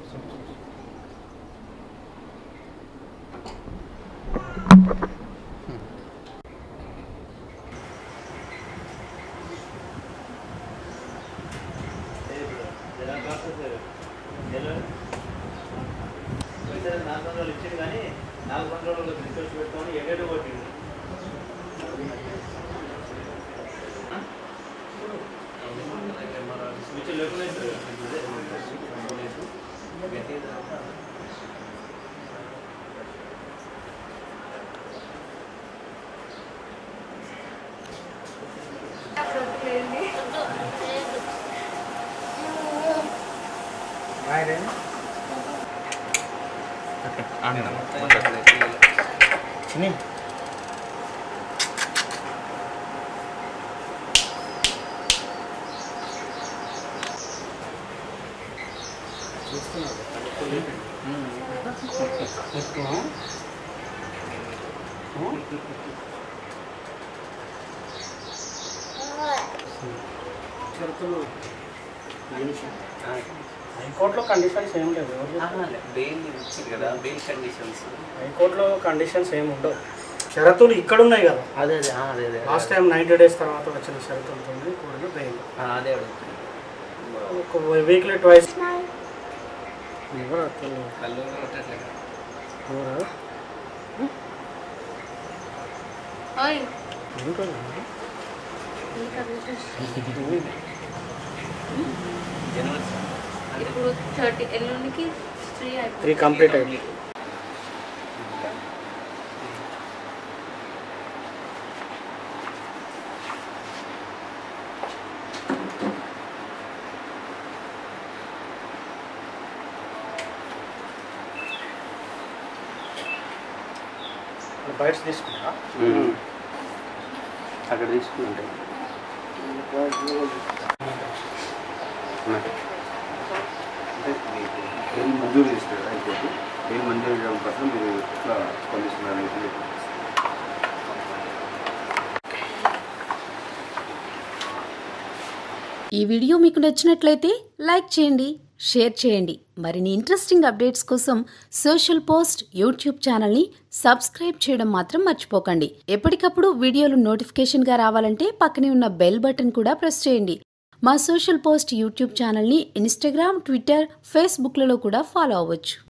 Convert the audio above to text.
నాలుగు వందలు ఇచ్చింది కానీ నాలుగు వందలు రిక్వెస్ట్ పెట్టుకొని ఎగడు కొట్టింది స్విచ్ లేకుండా చిన్ని షరతులు హైకోర్టులో కండిషన్స్ ఏం లేవు ఎవరు చెప్పారు? బెయిల్ ఇచ్చింది కదా బెయిల్ కండిషన్స్ హైకోర్టులో కండిషన్స్ ఏమి ఉండవు షరతులు ఇక్కడ ఉన్నాయి కదా అదే అదే ఆ, అదే అదే లాస్ట్ టైం నైంటీ డేస్ తర్వాత వచ్చిన షరతులతో కూడిన బెయిల్ ఆ, అదే అడుగుతుంది ఒక వీక్లీ ట్వైస్ ఎవరు అట్లా కళ్ళు కూడా కొట్టట్లేదు ఎవరు? ఓయ్ ఏంటో జనవరి ఇప్పుడు థర్టీ ఎల్లుండికి త్రీ అయిపోయింది త్రీ కంప్లీట్ అయింది బయట తీసుకుంటా అక్కడ తీసుకుంటాయి అంటే మీకు బెయిల్ మంజూరు చేస్తారు హైకోర్టు బెయిల్ మంజూరు చేయడం కోసం మీరు ఎట్లా స్పందిస్తున్నారు అనేది ఈ వీడియో మీకు నచ్చినట్లయితే లైక్ చేయండి షేర్ చేయండి మరిన్ని ఇంట్రెస్టింగ్ అప్డేట్స్ కోసం సోషల్ పోస్ట్ యూట్యూబ్ ఛానల్ని సబ్స్క్రైబ్ చేయడం మాత్రం మర్చిపోకండి ఎప్పటికప్పుడు వీడియోలు నోటిఫికేషన్గా రావాలంటే పక్కనే ఉన్న బెల్ బటన్ కూడా ప్రెస్ చేయండి మా సోషల్ పోస్ట్ యూట్యూబ్ ఛానల్ని ఇన్స్టాగ్రామ్ ట్విట్టర్ ఫేస్బుక్లలో కూడా ఫాలో అవ్వచ్చు